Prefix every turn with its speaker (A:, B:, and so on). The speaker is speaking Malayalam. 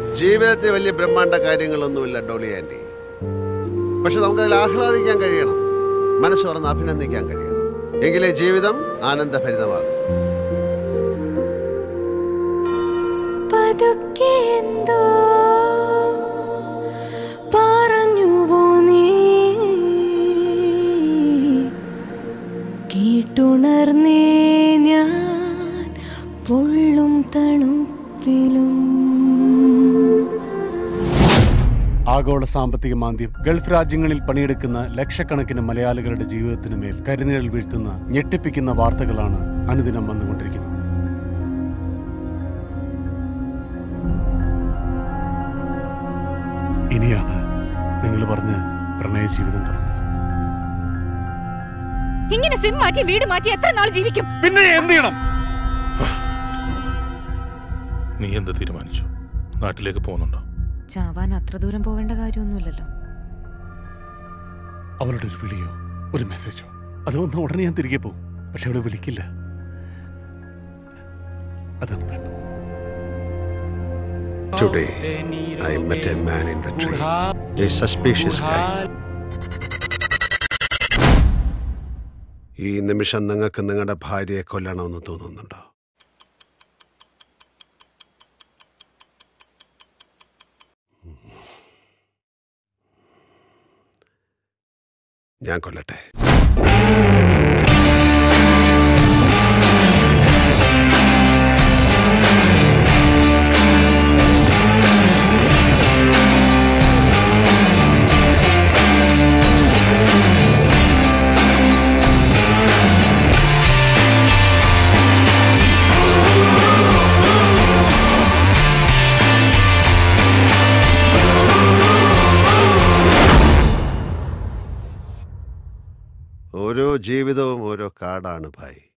A: ജീവിതത്തിൽ വലിയ ബ്രഹ്മാണ്ട കാര്യങ്ങളൊന്നുമില്ല ഡോളി ആൻറ്റി പക്ഷെ നമുക്കതിൽ ആഹ്ലാദിക്കാൻ കഴിയണം മനസ്സ് തുറന്ന് അഭിനന്ദിക്കാൻ കഴിയണം എങ്കിലേ ജീവിതം ആനന്ദഭരിതമാകും
B: പതുക്കെ എന്തോ പറഞ്ഞുവോ നീ കേട്ടുണർന്നേ ഞാൻ പൊള്ളും തണുപ്പിലും
C: ആഗോള സാമ്പത്തിക മാന്ദ്യം ഗൾഫ് രാജ്യങ്ങളിൽ പണിയെടുക്കുന്ന ലക്ഷക്കണക്കിന് മലയാളികളുടെ ജീവിതത്തിന് മേൽ കരിനിഴൽ വീഴ്ത്തുന്ന ഞെട്ടിപ്പിക്കുന്ന വാർത്തകളാണ് അനുദിനം വന്നുകൊണ്ടിരിക്കുന്നത് ഇനിയാണ് നിങ്ങൾ പറഞ്ഞ് പ്രണയ ജീവിതം തുടങ്ങുന്നത്
D: ഇങ്ങനെ സിം മാറ്റി വീട് മാറ്റി എത്ര നാൾ ജീവിക്കും
C: പിന്നെ എന്ത് ചെയ്യണം
E: നീ എന്ത് തീരുമാനിച്ചു നാട്ടിലേക്ക് പോകുന്നുണ്ടോ
D: ചാവാൻ അത്ര ദൂരം പോവേണ്ട കാര്യമൊന്നുമില്ലല്ലോ
C: അവളുടെ ഒരു വിളിയോ ഒരു മെസ്സേജോ അത് വന്ന ഉടനെ ഞാൻ തിരികെ പോകും പക്ഷെ അവളെ വിളിക്കില്ല അതാണ് വേണ്ടത്
A: Today, I met a man in the tree. A suspicious guy. ഈ നിമിഷം നിങ്ങൾക്ക് നിങ്ങളുടെ ഭാര്യയെ കൊല്ലണമെന്ന് തോന്നുന്നുണ്ടോ ഞാൻ കൊല്ലട്ടെ ഓരോ ജീവിതവും ഓരോ കാടാണ് ഭായ്